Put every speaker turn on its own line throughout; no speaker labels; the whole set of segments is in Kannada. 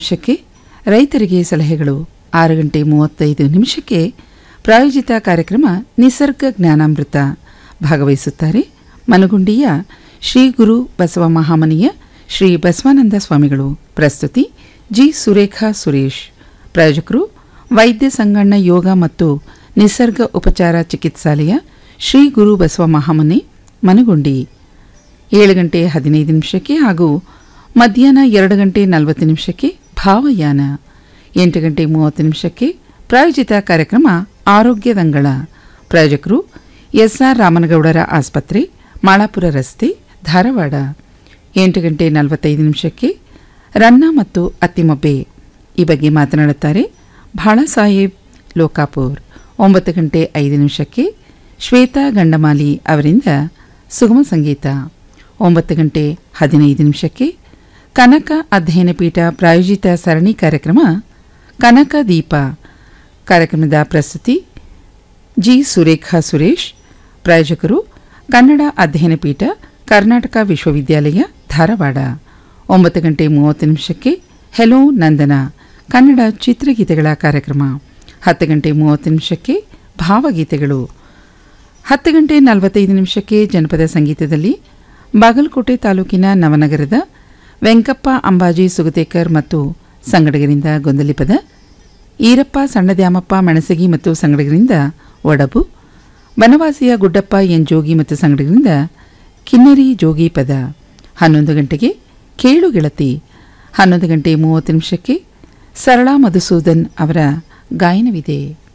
ನಿಮಿಷಕ್ಕೆ ರೈತರಿಗೆ ಸಲಹೆಗಳು ಆರು ಗಂಟೆ ಮೂವತ್ತೈದು ನಿಮಿಷಕ್ಕೆ ಪ್ರಾಯೋಜಿತ ಕಾರ್ಯಕ್ರಮ ನಿಸರ್ಗ ಜ್ಞಾನಾಮೃತ ಭಾಗವಹಿಸುತ್ತಾರೆ ಮನಗುಂಡಿಯ ಶ್ರೀ ಗುರು ಬಸವ ಮಹಾಮನಿಯ ಶ್ರೀ ಬಸವಾನಂದ ಸ್ವಾಮಿಗಳು ಪ್ರಸ್ತುತಿ ಜಿ ಸುರೇಖಾ ಸುರೇಶ್ ಪ್ರಾಯೋಜಕರು ವೈದ್ಯ ಸಂಗಣ್ಣ ಯೋಗ ಮತ್ತು ನಿಸರ್ಗ ಉಪಚಾರ ಚಿಕಿತ್ಸಾಲಯ ಶ್ರೀ ಗುರು ಬಸವ ಮಹಾಮನೆ ಮನಗುಂಡಿ ಏಳು ಗಂಟೆ ಹದಿನೈದು ನಿಮಿಷಕ್ಕೆ ಹಾಗೂ ಮಧ್ಯಾಹ್ನ ಎರಡು ಗಂಟೆ ನಲವತ್ತು ನಿಮಿಷಕ್ಕೆ ಭಾವಯಾನ ಎಂಟು ಗಂಟೆ ಮೂವತ್ತು ನಿಮಿಷಕ್ಕೆ ಪ್ರಾಯೋಜಿತ ಕಾರ್ಯಕ್ರಮ ಆರೋಗ್ಯದಂಗಳ ಪ್ರಾಯೋಜಕರು ಎಸ್ಆರ್ ರಾಮನಗೌಡರ ಆಸ್ಪತ್ರೆ ಮಾಳಾಪುರ ರಸ್ತೆ ಧಾರವಾಡ ಎಂಟು ಗಂಟೆ ನಲವತ್ತೈದು ನಿಮಿಷಕ್ಕೆ ರನ್ನ ಮತ್ತು ಅತ್ತಿಮಬ್ಬೆ ಈ ಬಗ್ಗೆ ಮಾತನಾಡುತ್ತಾರೆ ಭಾಳಸಾಹೇಬ್ ಲೋಕಾಪುರ್ ಒಂಬತ್ತು ಗಂಟೆ ಐದು ನಿಮಿಷಕ್ಕೆ ಶ್ವೇತಾ ಗಂಡಮಾಲಿ ಅವರಿಂದ ಸುಗಮ ಸಂಗೀತ ಒಂಬತ್ತು ಗಂಟೆ ಹದಿನೈದು ನಿಮಿಷಕ್ಕೆ ಕನಕ ಅಧ್ಯಯನ ಪೀಠ ಪ್ರಾಯೋಜಿತ ಸರಣಿ ಕಾರ್ಯಕ್ರಮ ಕನಕ ದೀಪ ಕಾರ್ಯಕ್ರಮದ ಪ್ರಸ್ತುತಿ ಜಿ ಸುರೇಖಾ ಸುರೇಶ್ ಪ್ರಾಯೋಜಕರು ಕನ್ನಡ ಅಧ್ಯಯನ ಪೀಠ ಕರ್ನಾಟಕ ವಿಶ್ವವಿದ್ಯಾಲಯ ಧಾರವಾಡ ಒಂಬತ್ತು ಗಂಟೆ ಮೂವತ್ತು ನಿಮಿಷಕ್ಕೆ ಹೆಲೋ ನಂದನ ಕನ್ನಡ ಚಿತ್ರಗೀತೆಗಳ ಕಾರ್ಯಕ್ರಮ ಹತ್ತು ಗಂಟೆ ಮೂವತ್ತು ನಿಮಿಷಕ್ಕೆ ಭಾವಗೀತೆಗಳು ಹತ್ತು ಗಂಟೆ ನಲವತ್ತೈದು ನಿಮಿಷಕ್ಕೆ ಜನಪದ ಸಂಗೀತದಲ್ಲಿ ಬಾಗಲಕೋಟೆ ತಾಲೂಕಿನ ನವನಗರದ ವೆಂಕಪ್ಪ ಅಂಬಾಜಿ ಸುಗತೇಕರ್ ಮತ್ತು ಸಂಗಡಿಗರಿಂದ ಗೊಂದಲಿಪದ ಈರಪ್ಪ ಸಣ್ಣದ್ಯಾಮಪ್ಪ ಮೆಣಸಗಿ ಮತ್ತು ಸಂಗಡಿಗರಿಂದ ಒಡಬು ಬನವಾಸಿಯ ಗುಡ್ಡಪ್ಪ ಎನ್ ಜೋಗಿ ಮತ್ತು ಸಂಗಡಿಗರಿಂದ ಕಿನ್ನರಿ ಜೋಗಿ ಪದ ಹನ್ನೊಂದು ಗಂಟೆಗೆ ಕೇಳು ಗೆಳತಿ ಹನ್ನೊಂದು ಗಂಟೆ ಮೂವತ್ತು ನಿಮಿಷಕ್ಕೆ ಸರಳಾ ಮಧುಸೂದನ್ ಅವರ ಗಾಯನವಿದೆ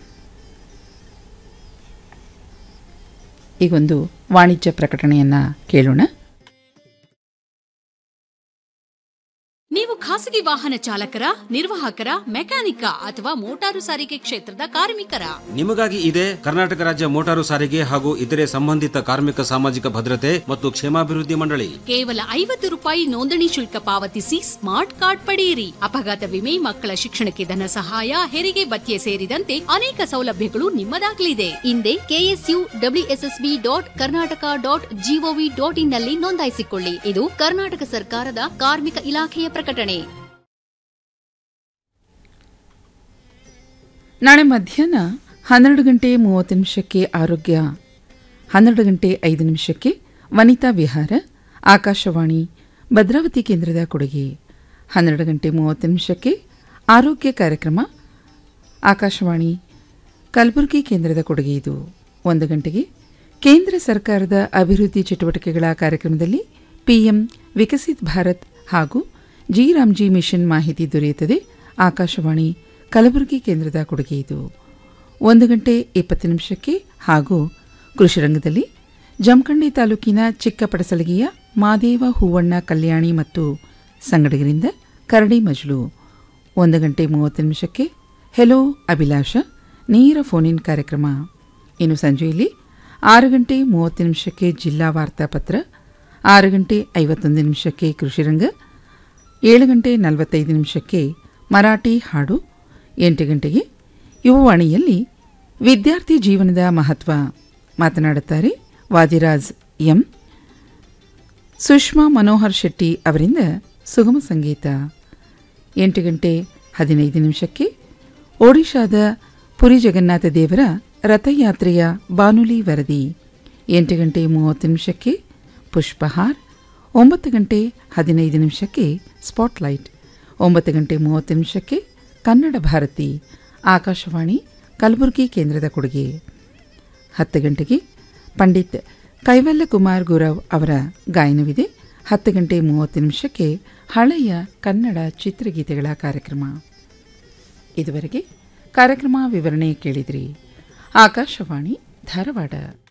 ಈಗೊಂದು ವಾಣಿಜ್ಯ ಪ್ರಕಟಣೆಯನ್ನ ಕೇಳೋಣ
ನೀವು ಖಾಸಗಿ ವಾಹನ ಚಾಲಕರ ನಿರ್ವಾಹಕರ ಮೆಕ್ಯಾನಿಕ ಅಥವಾ ಮೋಟಾರು ಸಾರಿಗೆ ಕ್ಷೇತ್ರದ ಕಾರ್ಮಿಕರ
ನಿಮಗಾಗಿ ಇದೆ ಕರ್ನಾಟಕ ರಾಜ್ಯ ಮೋಟಾರು ಸಾರಿಗೆ ಹಾಗೂ ಇತರೆ ಸಂಬಂಧಿತ ಕಾರ್ಮಿಕ ಸಾಮಾಜಿಕ ಭದ್ರತೆ ಮತ್ತು ಕ್ಷೇಮಾಭಿವೃದ್ಧಿ ಮಂಡಳಿ
ಕೇವಲ ಐವತ್ತು ರೂಪಾಯಿ ನೋಂದಣಿ ಶುಲ್ಕ ಪಾವತಿಸಿ ಸ್ಮಾರ್ಟ್ ಕಾರ್ಡ್ ಪಡೆಯಿರಿ ಅಪಘಾತ ವಿಮೆ ಮಕ್ಕಳ ಶಿಕ್ಷಣಕ್ಕೆ ಧನ ಸಹಾಯ ಹೆರಿಗೆ ಭತ್ಯೆ ಸೇರಿದಂತೆ ಅನೇಕ ಸೌಲಭ್ಯಗಳು ನಿಮ್ಮದಾಗಲಿದೆ ಹಿಂದೆ KSU WSSB dot Karnataka dot gov dot in ನಲ್ಲಿ ನೋಂದಾಯಿಸಿಕೊಳ್ಳಿ ಇದು ಕರ್ನಾಟಕ ಸರ್ಕಾರದ ಕಾರ್ಮಿಕ ಇಲಾಖೆಯ ಪ್ರಕಟಣೆ
ನಾಳೆ ಮಧ್ಯಾಹ್ನ ಹನ್ನೆರಡು ಗಂಟೆ ಮೂವತ್ತು ನಿಮಿಷಕ್ಕೆ ಆರೋಗ್ಯ ಹನ್ನೆರಡು ಗಂಟೆ ಐದು ನಿಮಿಷಕ್ಕೆ ವನಿತಾ ವಿಹಾರ ಆಕಾಶವಾಣಿ ಭದ್ರಾವತಿ ಕೇಂದ್ರದ ಕೊಡುಗೆ ಹನ್ನೆರಡು ಗಂಟೆ ಮೂವತ್ತು ನಿಮಿಷಕ್ಕೆ ಆರೋಗ್ಯ ಕಾರ್ಯಕ್ರಮ ಆಕಾಶವಾಣಿ ಕಲಬುರಗಿ ಕೇಂದ್ರದ ಕೊಡುಗೆ ಇದು ಒಂದು ಗಂಟೆಗೆ ಕೇಂದ್ರ ಸರ್ಕಾರದ ಅಭಿವೃದ್ಧಿ ಚಟುವಟಿಕೆಗಳ ಕಾರ್ಯಕ್ರಮದಲ್ಲಿ ಪಿಎಂ ವಿಕಸಿತ್ ಭಾರತ್ ಹಾಗೂ ಜಿ ರಾಮ್ಜಿ ಮಿಷನ್ ಮಾಹಿತಿ ದೊರೆಯುತ್ತದೆ ಆಕಾಶವಾಣಿ ಕಲಬುರಗಿ ಕೇಂದ್ರದ ಕೊಡುಗೆ ಇದು ಒಂದು ಗಂಟೆ ಇಪ್ಪತ್ತು ನಿಮಿಷಕ್ಕೆ ಹಾಗೂ ಕೃಷಿ ರಂಗದಲ್ಲಿ ಜಮಖಂಡಿ ತಾಲೂಕಿನ ಚಿಕ್ಕಪಡಸಲಗಿಯ ಮಾದೇವ ಹೂವಣ್ಣ ಕಲ್ಯಾಣಿ ಮತ್ತು ಸಂಗಡಿಗರಿಂದ ಕರಡಿ ಮಜಲು ಒಂದು ಗಂಟೆ ಮೂವತ್ತು ನಿಮಿಷಕ್ಕೆ ಹೆಲೋ ಅಭಿಲಾಷ ನೇರ ಫೋನಿನ್ ಕಾರ್ಯಕ್ರಮ ಇನ್ನು ಸಂಜೆಯಲ್ಲಿ ಆರು ಗಂಟೆ ಮೂವತ್ತು ನಿಮಿಷಕ್ಕೆ ಜಿಲ್ಲಾ ವಾರ್ತಾಪತ್ರ ಆರು ಗಂಟೆ ಐವತ್ತೊಂದು ನಿಮಿಷಕ್ಕೆ ಕೃಷಿರಂಗ ಏಳು ಗಂಟೆ ನಲವತ್ತೈದು ನಿಮಿಷಕ್ಕೆ ಮರಾಠಿ ಹಾಡು ಎಂಟು ಗಂಟೆಗೆ ಯುವವಾಣಿಯಲ್ಲಿ ವಿದ್ಯಾರ್ಥಿ ಜೀವನದ ಮಹತ್ವ ಮಾತನಾಡುತ್ತಾರೆ ವಾದಿರಾಜ್ ಎಂ ಸುಷ್ಮಾ ಮನೋಹರ್ ಶೆಟ್ಟಿ ಅವರಿಂದ ಸುಗಮ ಸಂಗೀತ ಎಂಟು ಗಂಟೆ ಹದಿನೈದು ನಿಮಿಷಕ್ಕೆ ಒಡಿಶಾದ ಪುರಿ ಜಗನ್ನಾಥ ದೇವರ ರಥಯಾತ್ರೆಯ ಬಾನುಲಿ ವರದಿ ಎಂಟು ಗಂಟೆ ಮೂವತ್ತು ನಿಮಿಷಕ್ಕೆ ಪುಷ್ಪಹಾರ್ ಒಂಬತ್ತು ಗಂಟೆ ಹದಿನೈದು ನಿಮಿಷಕ್ಕೆ ಸ್ಪಾಟ್ಲೈಟ್ ಒಂಬತ್ತು ಗಂಟೆ ಮೂವತ್ತು ನಿಮಿಷಕ್ಕೆ ಕನ್ನಡ ಭಾರತಿ ಆಕಾಶವಾಣಿ ಕಲಬುರಗಿ ಕೇಂದ್ರದ ಕೊಡುಗೆ ಹತ್ತು ಗಂಟೆಗೆ ಪಂಡಿತ್ ಕೈವಲ್ಯ ಕುಮಾರ್ ಗುರವ್ ಅವರ ಗಾಯನವಿದೆ ಹತ್ತು ಗಂಟೆ ಮೂವತ್ತು ನಿಮಿಷಕ್ಕೆ ಹಳೆಯ ಕನ್ನಡ ಚಿತ್ರಗೀತೆಗಳ ಕಾರ್ಯಕ್ರಮ ಇದುವರೆಗೆ ಕಾರ್ಯಕ್ರಮ ವಿವರಣೆ ಕೇಳಿದ್ರಿ ಆಕಾಶವಾಣಿ ಧಾರವಾಡ